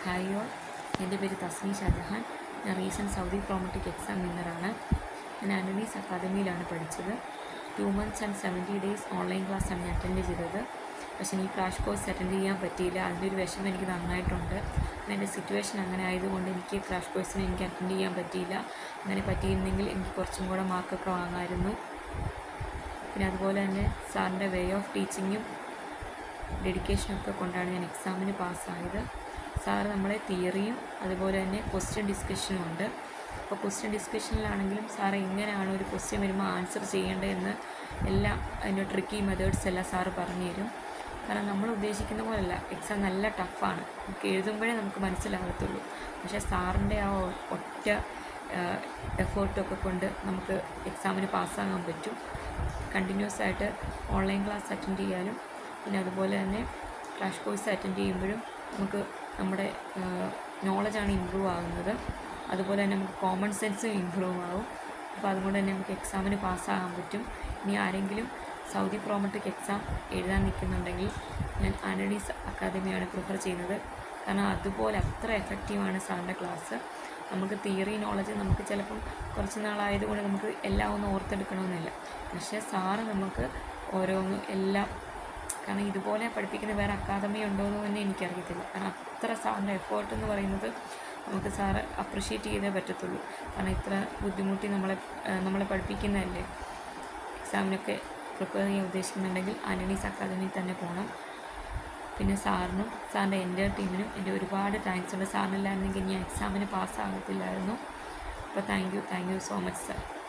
hi all എൻ്റെ പേര് തസ്മി ഷാജഹാൻ ഞാൻ റീസെൻറ്റ് സൗദി പ്രോമറ്റിക് എക്സാം വിന്നറാണ് ഞാൻ ആൻ്റണീസ് അക്കാദമിയിലാണ് പഠിച്ചത് two months and seventy days online ക്ലാസ്സാണ് ഞാൻ അറ്റൻഡ് ചെയ്തത് പക്ഷേ ഈ ക്രാഷ് കോഴ്സ് അറ്റൻഡ് ചെയ്യാൻ പറ്റിയില്ല അതിൻ്റെ ഒരു വിഷമം എനിക്ക് നന്നായിട്ടുണ്ട് പിന്നെ എൻ്റെ സിറ്റുവേഷൻ അങ്ങനെ ആയതുകൊണ്ട് എനിക്ക് ക്രാഷ് കോഴ്സിന് എനിക്ക് അറ്റൻഡ് ചെയ്യാൻ പറ്റിയില്ല അങ്ങനെ പറ്റിയിരുന്നെങ്കിൽ എനിക്ക് കുറച്ചും കൂടെ മാർക്കൊക്കെ വാങ്ങാമായിരുന്നു പിന്നെ അതുപോലെ തന്നെ സാറിൻ്റെ വേ ഓഫ് ടീച്ചിങ്ങും ഡെഡിക്കേഷനൊക്കെ കൊണ്ടാണ് ഞാൻ എക്സാമിന് പാസ്സായത് സാറ് നമ്മളെ തിയറിയും അതുപോലെ തന്നെ ക്വസ്റ്റ്യൻ ഡിസ്കഷനും ഉണ്ട് അപ്പോൾ ക്വസ്റ്റ്യൻ ഡിസ്കഷനിലാണെങ്കിലും സാറ് എങ്ങനെയാണ് ഒരു ക്വസ്റ്റ്യൻ വരുമ്പോൾ ആൻസർ ചെയ്യേണ്ടതെന്ന് എല്ലാം അതിൻ്റെ ട്രിക്കി മെത്തേഡ്സ് എല്ലാം സാറ് പറഞ്ഞു തരും കാരണം നമ്മൾ ഉദ്ദേശിക്കുന്ന പോലല്ല എക്സാം നല്ല ടഫാണ് നമുക്ക് എഴുതുമ്പോഴേ നമുക്ക് മനസ്സിലാകത്തുള്ളൂ പക്ഷേ സാറിൻ്റെ ആ ഒ- ഒറ്റ എഫേർട്ടൊക്കെ കൊണ്ട് നമുക്ക് എക്സാമിന് പാസ്സാകാൻ പറ്റും കണ്ടിന്യൂസ് ആയിട്ട് ഓൺലൈൻ ക്ലാസ് അറ്റൻഡ് ചെയ്യാനും പിന്നെ അതുപോലെ തന്നെ ക്രാഷ് കോഴ്സ് അറ്റൻഡ് ചെയ്യുമ്പോഴും നമുക്ക് നമ്മുടെ നോളജാണ് ഇമ്പ്രൂവ് ആകുന്നത് അതുപോലെ തന്നെ നമുക്ക് കോമൺ സെൻസും ഇമ്പ്രൂവ് ആവും അപ്പോൾ അതുകൊണ്ട് തന്നെ നമുക്ക് എക്സാമിന് പാസ്സാകാൻ പറ്റും ഇനി ആരെങ്കിലും സൗദി പ്രോമട്രിക് എക്സാം എഴുതാൻ നിൽക്കുന്നുണ്ടെങ്കിൽ ഞാൻ ആൻ്റണീസ് അക്കാദമിയാണ് പ്രിഫർ ചെയ്യുന്നത് കാരണം അതുപോലെ അത്ര എഫക്റ്റീവാണ് സാറിൻ്റെ ക്ലാസ് നമുക്ക് തിയറി നോളജ് നമുക്ക് ചിലപ്പം കുറച്ച് നാളായതുകൊണ്ട് നമുക്ക് എല്ലാം ഒന്ന് ഓർത്തെടുക്കണമെന്നില്ല പക്ഷേ സാറ് നമുക്ക് ഓരോന്നും എല്ലാം കാരണം ഇതുപോലെ പഠിപ്പിക്കുന്ന വേറെ അക്കാദമി ഉണ്ടോ എന്ന് തന്നെ എനിക്കറിയത്തില്ല കാരണം അത്ര സാറിൻ്റെ എഫേർട്ട് എന്ന് പറയുന്നത് നമുക്ക് സാറ് അപ്രിഷ്യേറ്റ് ചെയ്തേ പറ്റത്തുള്ളൂ കാരണം ഇത്ര ബുദ്ധിമുട്ടി നമ്മളെ ആ, നമ്മളെ പഠിപ്പിക്കുന്നതല്ലേ എക്സാമിനൊക്കെ പ്രിപ്പയർ ചെയ്യാൻ ഉദ്ദേശിക്കുന്നുണ്ടെങ്കിൽ ആൻ്റണീസ് അക്കാദമിയിൽ തന്നെ പോകണം പിന്നെ സാറിനും സാറിൻ്റെ എൻ്റെ ടീമിനും എൻ്റെ ഒരുപാട് താങ്ക്സ് ഉണ്ട് സാറിനില്ലായിരുന്നെങ്കിൽ ഞാൻ എക്സാമിന് പാസ്സാകത്തില്ലായിരുന്നു അപ്പോൾ thank you thank you so much sir